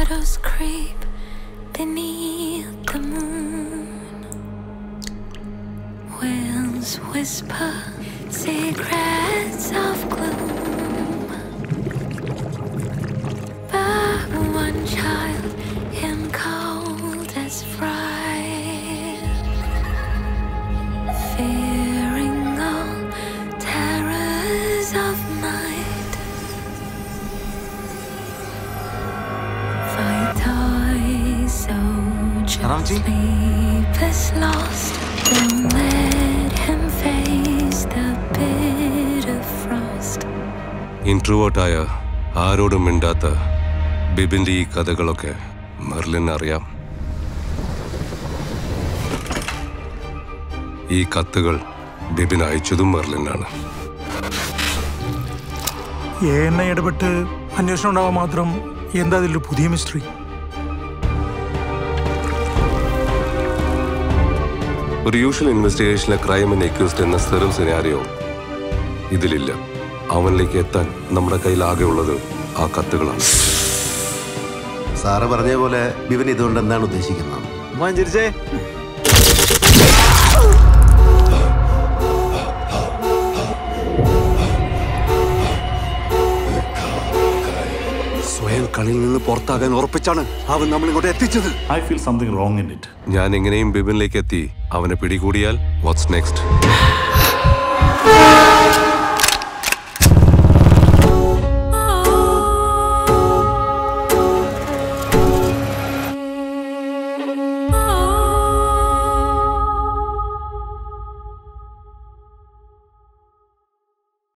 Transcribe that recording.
shadows creep beneath the moon. Winds whisper secrets of gloom. But one child in coldest fright, fearing all terrors of night. Fight I so Ramji? sleep is lost. Don't let him face the bitter frost. ഇൻട്രോവേർട്ടായ ആരോടും മിണ്ടാത്ത ബിബിന്റെ ഈ കഥകളൊക്കെ മെർലിന് അറിയാം ഈ കത്തുകൾ ബിബിൻ അയച്ചതും മെർലിനാണ് എന്നെ ഇടപെട്ട് അന്വേഷണം ഉണ്ടാവാൻ മാത്രം എന്താ അതിലൊരു പുതിയ മിസ്റ്ററി ഒരു യൂഷ്വൽ ഇൻവെസ്റ്റിഗേഷനിലെ ക്രൈം ആൻഡ് എക്യൂസ്ഡ് എന്ന സ്ഥിരം സിനാരിയോ ഇതിലില്ല അവനിലേക്ക് എത്താൻ നമ്മുടെ കയ്യിൽ ആകെ ഉള്ളത് ആ കത്തുകളാണ് സാറ് പറഞ്ഞ പോലെ ബിവൻ ഇതുകൊണ്ട് എന്താണ് ഉദ്ദേശിക്കുന്നത് മഞ്ചരിച്ചേ സ്വയം കളിയിൽ നിന്ന് പുറത്താകാൻ ഉറപ്പിച്ചാണ് അവൻ നമ്മളിങ്ങോട്ട് എത്തിച്ചത് I feel something wrong in it. ഞാൻ എങ്ങനെയും ബിബിനിലേക്ക് എത്തി അവനെ പിടികൂടിയാൽ വാട്ട്സ് നെക്സ്റ്റ്